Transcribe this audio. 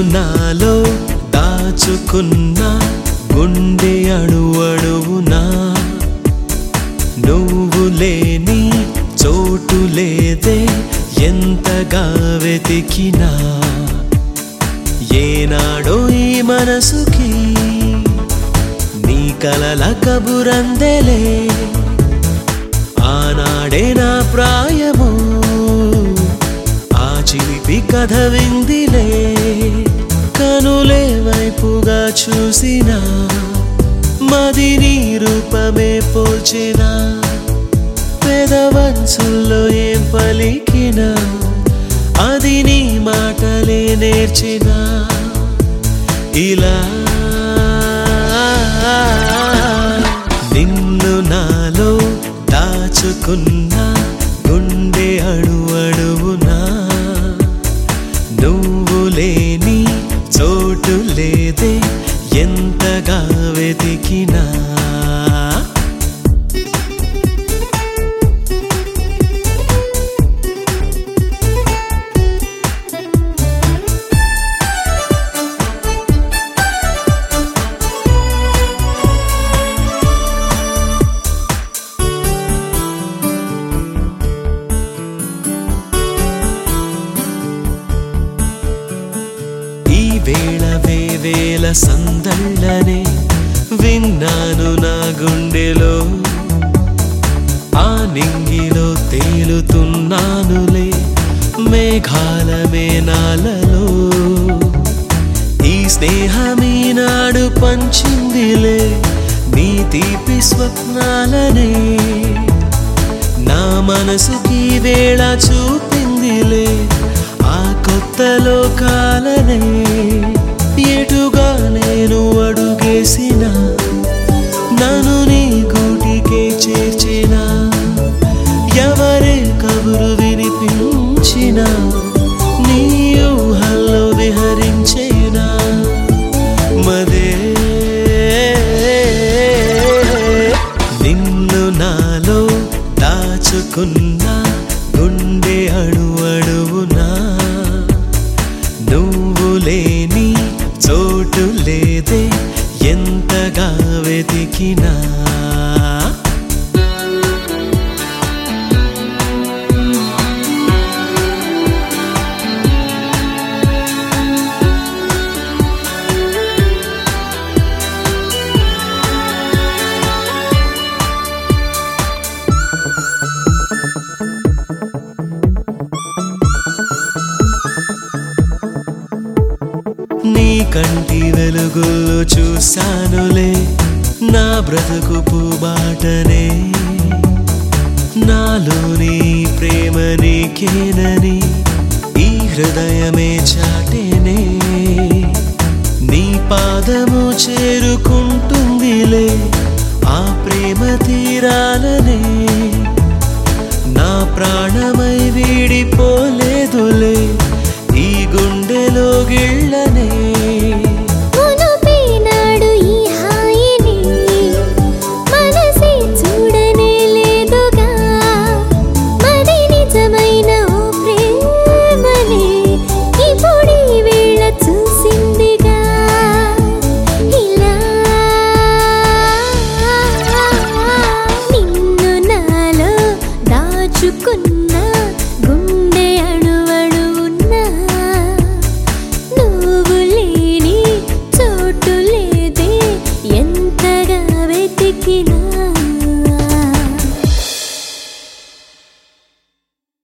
నాలో దాచుకున్న గుండె అణు అణువునా నువ్వు లేని చోటు లేదే ఎంతగా వెతికినా ఏనాడో ఈ మనసుకి నీ కలల కబురందెలే ఆనాడే నా ప్రాయము ఆ చిలిపి కథ విందిలే కనులే వైపుగా చూసిన మది నీ రూపమే పోల్చిన పెదవంచుల్లో ఏం పలికినా అది నీ మాటలే నేర్చిన ఇలా నిన్ను నాలో దాచుకున్న గుండె అణు అణువునా నువ్వు లేని చోటు లేదే ఎంతగా వెతికినా ఈ వేళ వేవేల సందళ్ళనే విన్నాను నా గుండెలో ఆ నింగిలో తేలుతున్నానులే మేఘాల మేనాలలో ఈ స్నేహమీ నాడు పంచిందిలే నీ తీపి స్వప్నాలనే నా మనసుకి వేళ చూపిందిలే ఆ కొత్త లోకాలనే ఎటుగా నేను అడుగేసిన నన్ను నీ గూటికే చేర్చిన ఎవరే కబురు వినిపించిన నీ ఊహల్లో విహరించేనా మదే నిన్ను నాలో దాచుకున్న గుండె అణు అణువునా నువ్వు లేని చోటు లేదే ఎంతగా వెతికినా నీ కంటి వెలుగుల్లో చూశానులే నా బ్రతుకు పూబాటనే నాలోని ప్రేమ నీకేనని ఈ హృదయమే చాటేనే నీ పాదము చేరుకుంటుందిలే ఆ ప్రేమ తీరాలనే నా ప్రాణమై